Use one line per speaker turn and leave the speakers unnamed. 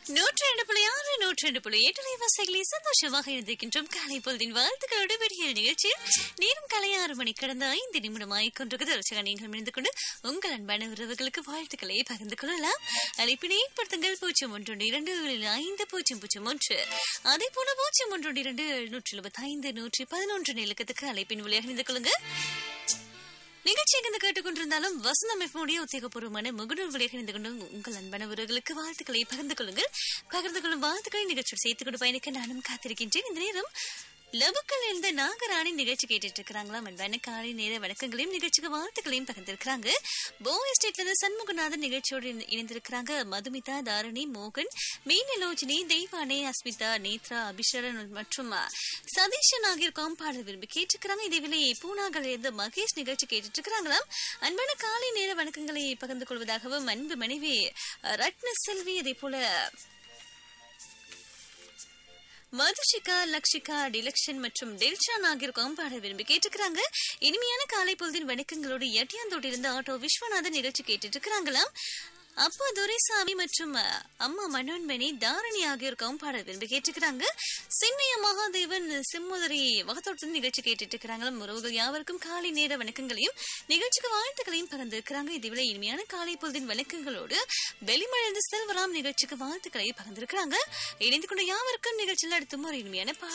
நூற்றி ரெண்டு புள்ளி ஆறு நூற்றி ரெண்டு புள்ளி எட்டு வசைகளில் சந்தோஷமாக இருந்திருக்கின்றோம் காலை பொழுதின் வாழ்த்துக்களோடு விடியல் நிகழ்ச்சியில் நேரம் காலை ஆறு மணி கடந்த ஐந்து நிமிடமாய் கொண்டிருக்கிறது ரசிக நீங்கள் இணைந்து கொண்டு உங்கள் அன்பான உறவுகளுக்கு வாழ்த்துக்களை பகிர்ந்து கொள்ளலாம் அழைப்பினை ஏற்படுத்துங்கள் பூஜ்ஜியம் ஒன்று இரண்டு ஏழு ஐந்து பூஜ்ஜியம் பூஜ்ஜியம் ஒன்று அதே போல பூஜ்ஜியம் ஒன்று இரண்டு நூற்றி எழுபத்தி ஐந்து நூற்றி பதினொன்று நிலக்கத்துக்கு அழைப்பின் வழியாக இணைந்து கொள்ளுங்க நிகழ்ச்சி எங்க கேட்டுக்கொண்டிருந்தாலும் வசந்தம் எஃப்னுடைய உத்தியோகபூர்வமான முகநூல் வழியாக இணைந்து கொண்டு உங்கள் அன்பான உறவுகளுக்கு வாழ்த்துக்களை பகிர்ந்து கொள்ளுங்கள் பகிர்ந்து கொள்ளும் வாழ்த்துக்களை நிகழ்ச்சியில் சேர்த்துக் கொண்டு பயணிக்க நானும் காத்திருக்கின்றேன் இந்த நேரம் லபுக்கள் இருந்த நாகராணி நிகழ்ச்சி கேட்டுட்டு இருக்கிறாங்களாம் அன்பான காலை நேர வணக்கங்களையும் நிகழ்ச்சிக்கு வாழ்த்துக்களையும் பகிர்ந்திருக்கிறாங்க போ எஸ்டேட்ல இருந்து சண்முகநாதன் நிகழ்ச்சியோடு இணை- இணைந்திருக்கிறாங்க மதுமிதா தாரணி மோகன் மீனலோஜினி தெய்வானே அஸ்மிதா நேத்ரா அபிஷரன் மற்றும் அஹ், சதீஷன் ஆகியோருக்கும் பாடல் விரும்பி கேட்டிருக்கிறாங்க இதேவேளை பூனாகல இருந்து மகேஷ் நிகழ்ச்சி கேட்டுட்டு இருக்கிறாங்களாம் அன்பான காலை நேர வணக்கங்களை பகிர்ந்து கொள்வதாகவும் அன்பு மனைவி அஹ், ரத்ன செல்வி அதே போல மதுஷிகா லக்ஷிகா டிலக்ஷன் மற்றும் டெல்ஷான் ஆகியோருக்கும் பாட விரும்பி கேட்டுக்கிறாங்க இனிமையான காலை பொழுதின் வணக்கங்களோடு எட்டியாந்தோட்டிலிருந்து ஆட்டோ விஸ்வநாதன் நிகழ்ச்சி கேட்டுட்டு இருக்கிறாங்களாம் அப்பா துரைசாமி மற்றும் அஹ், அம்மா மனோன்மணி தாரணி ஆகியோருக்கும் பாட விரும்பி கேட்டுக்கிறாங்க சின்னைய மகாதேவன் சிம்முதரி வகத்தோட்டத்தில் நிகழ்ச்சி கேட்டுட்டு இருக்கிறாங்களாம் உறவுகள் யாவருக்கும் காலை நேர வணக்கங்களையும் நிகழ்ச்சிக்கு வாழ்த்துக்களையும் பகிர்ந்திருக்கிறாங்க இதுவிட இனிமையான காலை பொழுதின் வணக்கங்களோடு வெளிமழந்து செல்வராம் நிகழ்ச்சிக்கு வாழ்த்துக்களை பகிர்ந்திருக்கிறாங்க இணைந்து கொண்ட யாவருக்கும் நிகழ்ச்சியில் அடுத்தும் ஒரு இனிமையான பாடல்